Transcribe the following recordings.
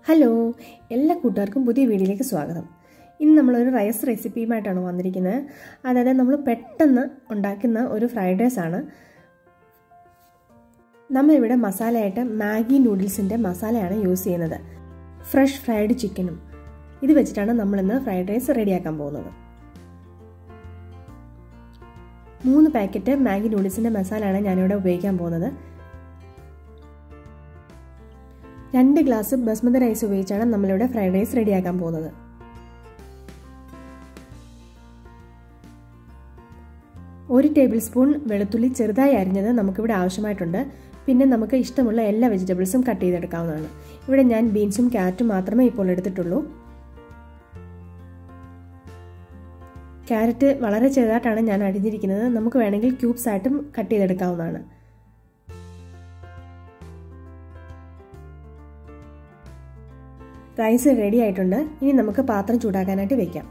hello എല്ലാ കൂട്ടുകാർക്കും പുതിയ വീഡിയോയിലേക്ക് സ്വാഗതം ഇന്ന് നമ്മളൊരു റൈസ് റെസിപ്പിയുമായിട്ടാണ് വന്നിരിക്കുന്നത് അതായത് നമ്മൾ പെട്ടെന്ന് ഉണ്ടാക്കുന്ന ഒരു ഫ്രൈഡ് റൈസ് ആണ് നമ്മളിവിടെ മസാലയായിട്ട് മാഗി നൂഡിൽസിൻ്റെ മസാലയാണ് യൂസ് ചെയ്യുന്നത് ഫ്രഷ് ഫ്രൈഡ് ചിക്കനും ഇത് വെച്ചിട്ടാണ് നമ്മളിന്ന് ഫ്രൈഡ് റൈസ് റെഡിയാക്കാൻ പോകുന്നത് മൂന്ന് പാക്കറ്റ് മാഗി നൂഡിൽസിൻ്റെ മസാലയാണ് ഞാനിവിടെ ഉപയോഗിക്കാൻ പോകുന്നത് രണ്ട് ഗ്ലാസ് ബസ്മതി റൈസ് ഉപയോഗിച്ചാണ് നമ്മളിവിടെ ഫ്രൈഡ് റൈസ് റെഡിയാക്കാൻ പോകുന്നത് ഒരു ടേബിൾ സ്പൂൺ വെളുത്തുള്ളി ചെറുതായി അരിഞ്ഞത് നമുക്കിവിടെ ആവശ്യമായിട്ടുണ്ട് പിന്നെ നമുക്ക് ഇഷ്ടമുള്ള എല്ലാ വെജിറ്റബിൾസും കട്ട് ചെയ്തെടുക്കാവുന്നതാണ് ഇവിടെ ഞാൻ ബീൻസും ക്യാരറ്റും മാത്രമേ ഇപ്പോൾ എടുത്തിട്ടുള്ളൂ ക്യാരറ്റ് വളരെ ചെറുതായിട്ടാണ് ഞാൻ അരിഞ്ഞിരിക്കുന്നത് നമുക്ക് വേണമെങ്കിൽ ക്യൂബ്സ് ആയിട്ടും കട്ട് ചെയ്തെടുക്കാവുന്നതാണ് റൈസ് റെഡി ആയിട്ടുണ്ട് ഇനി നമുക്ക് പാത്രം ചൂടാക്കാനായിട്ട് വെക്കാം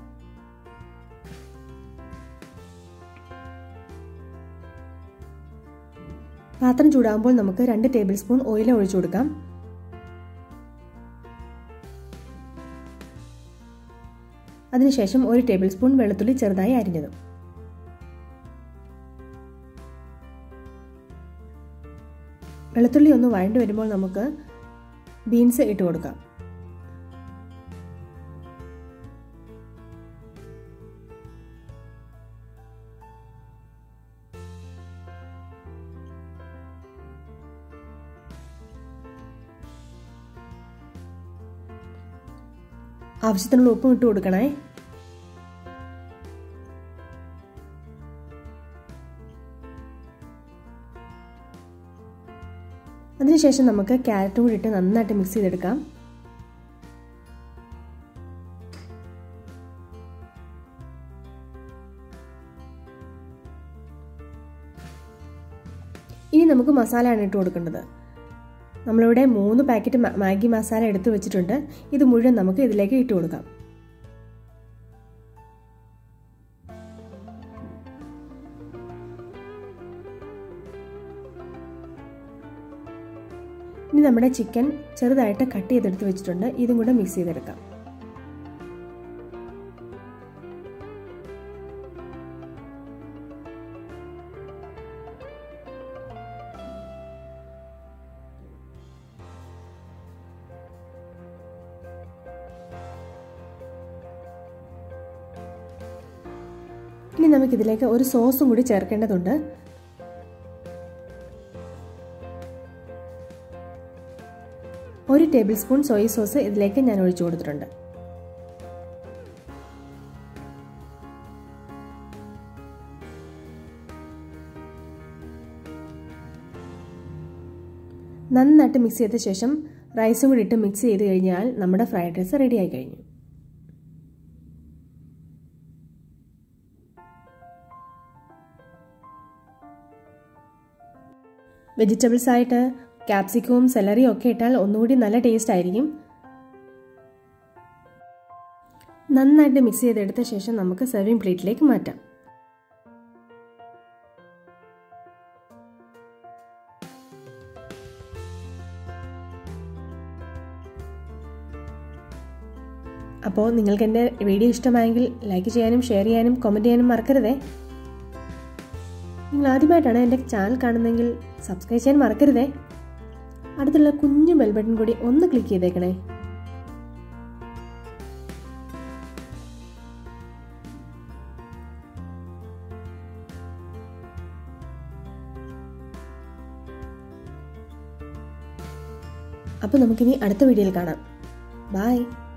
പാത്രം ചൂടാകുമ്പോൾ നമുക്ക് രണ്ട് ടേബിൾ സ്പൂൺ ഓയിൽ ഒഴിച്ചു കൊടുക്കാം അതിനുശേഷം ഒരു ടേബിൾ സ്പൂൺ വെളുത്തുള്ളി ചെറുതായി അരിഞ്ഞതും വെളുത്തുള്ളി ഒന്ന് വഴണ്ടു വരുമ്പോൾ നമുക്ക് ബീൻസ് ഇട്ട് കൊടുക്കാം ആവശ്യത്തിനുള്ള ഉപ്പും ഇട്ട് കൊടുക്കണേ അതിനുശേഷം നമുക്ക് ക്യാരറ്റും കൂടി ഇട്ട് നന്നായിട്ട് മിക്സ് ചെയ്തെടുക്കാം ഇനി നമുക്ക് മസാലയാണ് ഇട്ട് കൊടുക്കേണ്ടത് നമ്മളിവിടെ മൂന്ന് പാക്കറ്റ് മാഗി മസാല എടുത്തു വെച്ചിട്ടുണ്ട് ഇത് മുഴുവൻ നമുക്ക് ഇതിലേക്ക് ഇട്ട് കൊടുക്കാം ഇനി നമ്മുടെ ചിക്കൻ ചെറുതായിട്ട് കട്ട് ചെയ്തെടുത്ത് വെച്ചിട്ടുണ്ട് ഇതും കൂടെ മിക്സ് ചെയ്തെടുക്കാം ഇനി നമുക്കിതിലേക്ക് ഒരു സോസും കൂടി ചേർക്കേണ്ടതുണ്ട് ഒരു ടേബിൾ സ്പൂൺ സോയ സോസ് ഇതിലേക്ക് ഞാൻ ഒഴിച്ചു കൊടുത്തിട്ടുണ്ട് നന്നായിട്ട് മിക്സ് ചെയ്ത ശേഷം റൈസും കൂടി ഇട്ട് മിക്സ് ചെയ്ത് കഴിഞ്ഞാൽ നമ്മുടെ ഫ്രൈഡ് റൈസ് റെഡി ആയി കഴിഞ്ഞു വെജിറ്റബിൾസ് ആയിട്ട് ക്യാപ്സിക്കവും സെലറിയും ഒക്കെ ഇട്ടാൽ ഒന്നുകൂടി നല്ല ടേസ്റ്റ് ആയിരിക്കും നന്നായിട്ട് മിക്സ് ചെയ്തെടുത്ത ശേഷം നമുക്ക് സെർവിങ് പ്ലേറ്റിലേക്ക് മാറ്റാം അപ്പോൾ നിങ്ങൾക്ക് എൻ്റെ വീഡിയോ ഇഷ്ടമായെങ്കിൽ ലൈക്ക് ചെയ്യാനും ഷെയർ ചെയ്യാനും കമൻറ്റ് ചെയ്യാനും മറക്കരുതേ നിങ്ങൾ ആദ്യമായിട്ടാണ് എൻ്റെ ചാനൽ കാണുന്നതെങ്കിൽ സബ്സ്ക്രൈബ് ചെയ്യാൻ മറക്കരുതേ അടുത്തുള്ള കുഞ്ഞു ബെൽ ബട്ടൺ കൂടി ഒന്ന് ക്ലിക്ക് ചെയ്തേക്കണേ അപ്പോൾ നമുക്കിനി അടുത്ത വീഡിയോയിൽ കാണാം ബായ്